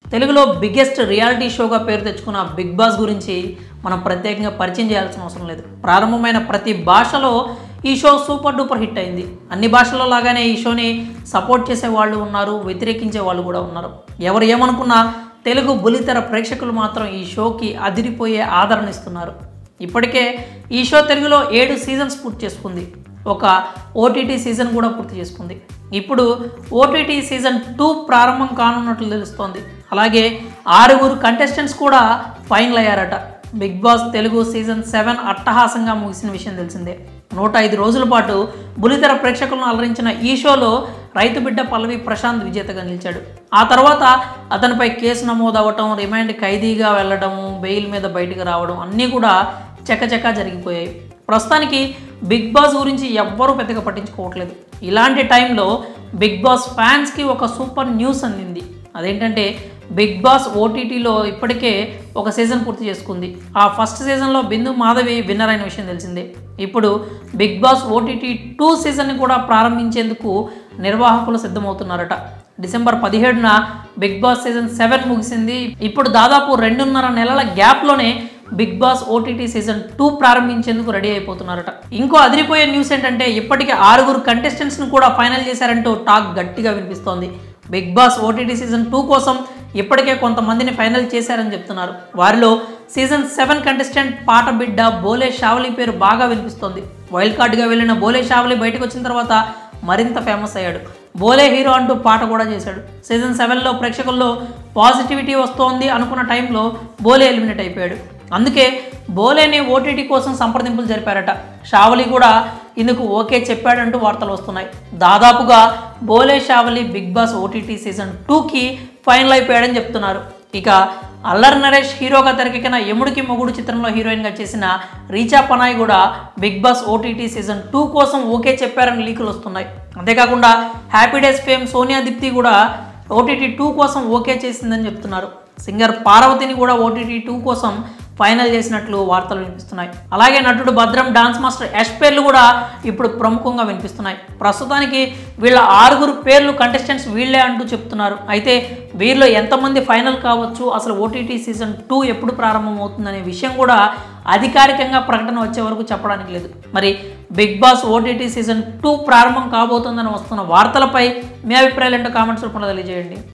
తెలుగులో biggest reality షోగా పేరు తెచ్చుకున్న బిగ్ బాస్ గురించి మనం ప్రత్యేకంగా పరిచయం చేయాల్సిన అవసరం లేదు ప్రారంభమైన ప్రతి భాషలో ఈ షో సూపర్ డూపర్ హిట్ అయింది అన్ని భాషల్లో లాగానే ఈ షోని సపోర్ట్ చేసే వాళ్ళు ఉన్నారు వ్యతిరేకించే వాళ్ళు కూడా ఉన్నారు ఎవరు ఏమనుకున్నా తెలుగు బులితెర ప్రేక్షకులు మాత్రం ఈ షోకి అదిరిపోయే ఆదరణ ఇస్తున్నారు ఇప్పటికే ఈ షో తెలుగులో ఏడు సీజన్స్ పూర్తి చేసుకుంది ఒక ఓటీటీ సీజన్ కూడా పూర్తి చేసుకుంది ఇప్పుడు ఓటీటీ సీజన్ టూ ప్రారంభం కానున్నట్లు తెలుస్తోంది అలాగే ఆరుగురు కంటెస్టెంట్స్ కూడా ఫైనల్ అయ్యారట Bigg Boss Telugu season seven అట్టహాసంగా ముగిసిన విషయం తెలిసిందే నూట ఐదు రోజుల పాటు బులితెర ప్రేక్షకులను అలరించిన ఈ షోలో రైతు బిడ్డ పల్లవి ప్రశాంత్ విజేతగా నిలిచాడు ఆ తర్వాత అతనిపై కేసు నమోదవటం రిమాండ్ ఖైదీగా వెళ్ళడం బెయిల్ మీద బయటకు రావడం అన్నీ కూడా చకచకా జరిగిపోయాయి ప్రస్తుతానికి బిగ్ బాస్ గురించి ఎవ్వరూ పెద్దగా పట్టించుకోవట్లేదు ఇలాంటి టైంలో బిగ్ బాస్ ఫ్యాన్స్కి ఒక సూపర్ న్యూస్ అందింది అదేంటంటే బిగ్ బాస్ ఓటీటీలో ఇప్పటికే ఒక సీజన్ పూర్తి చేసుకుంది ఆ ఫస్ట్ సీజన్లో బిందు మాధవి విన్నర్ అయిన విషయం తెలిసిందే ఇప్పుడు బిగ్ బాస్ ఓటీటీ టూ సీజన్ని కూడా ప్రారంభించేందుకు నిర్వాహకులు సిద్ధమవుతున్నారట డిసెంబర్ పదిహేడున బిగ్ బాస్ సీజన్ సెవెన్ ముగిసింది ఇప్పుడు దాదాపు రెండున్నర నెలల గ్యాప్లోనే Bigg Boss OTT season two ప్రారంభించేందుకు రెడీ అయిపోతున్నారట ఇంకో అదిరిపోయే న్యూస్ ఏంటంటే ఇప్పటికే ఆరుగురు కంటెస్టెంట్స్ను కూడా ఫైనల్ చేశారంటూ టాక్ గట్టిగా వినిపిస్తోంది Bigg Boss OTT season two కోసం ఇప్పటికే కొంతమందిని ఫైనల్ చేశారని చెప్తున్నారు వారిలో సీజన్ సెవెన్ కంటెస్టెంట్ పాట బిడ్డ బోలే షావలి పేరు బాగా వినిపిస్తోంది వైల్డ్ కార్డ్గా వెళ్ళిన బోలే షావలి బయటకు వచ్చిన తర్వాత మరింత ఫేమస్ అయ్యాడు బోలే హీరో అంటూ పాట కూడా చేశాడు సీజన్ సెవెన్లో ప్రేక్షకుల్లో పాజిటివిటీ వస్తోంది అనుకున్న టైంలో బోలే ఎలిమినేట్ అయిపోయాడు అందుకే బోలేని ఓటీటీ కోసం సంప్రదింపులు జరిపారట షావలి కూడా ఇందుకు ఓకే చెప్పాడంటూ వార్తలు వస్తున్నాయి దాదాపుగా Bhole Shavali Bigg Boss OTT season టూకి ఫైనల్ అయిపోయాడని చెప్తున్నారు ఇక అల్లరి నరేష్ హీరోగా తెరకెక్కిన యముడికి మొగుడు చిత్రంలో హీరోయిన్గా చేసిన రీచా పనాయ్ కూడా Bigg Boss OTT season two కోసం ఓకే చెప్పారని లీకులు వస్తున్నాయి అంతేకాకుండా happy days fame Sonia Deepthi కూడా ఓటీటీ టూ కోసం ఓకే చేసిందని చెప్తున్నారు సింగర్ పార్వతిని కూడా ఓటీటీ టూ కోసం ఫైనల్ చేసినట్లు వార్తలు వినిపిస్తున్నాయి అలాగే నటుడు భద్రం డాన్స్ మాస్టర్ యష్ పేర్లు కూడా ఇప్పుడు ప్రముఖంగా వినిపిస్తున్నాయి ప్రస్తుతానికి వీళ్ళ ఆరుగురు పేర్లు కంటెస్టెంట్స్ వీళ్ళే అంటూ చెప్తున్నారు అయితే వీరిలో ఎంతమంది ఫైనల్ కావచ్చు అసలు ఓటీటీ సీజన్ టూ ఎప్పుడు ప్రారంభమవుతుందనే విషయం కూడా అధికారికంగా ప్రకటన వచ్చే వరకు చెప్పడానికి లేదు మరి Bigg Boss OTT season two ప్రారంభం కాబోతుందని వస్తున్న వార్తలపై మీ అభిప్రాయాలు ఏంటో కామెంట్స్ రూపంలో తెలియజేయండి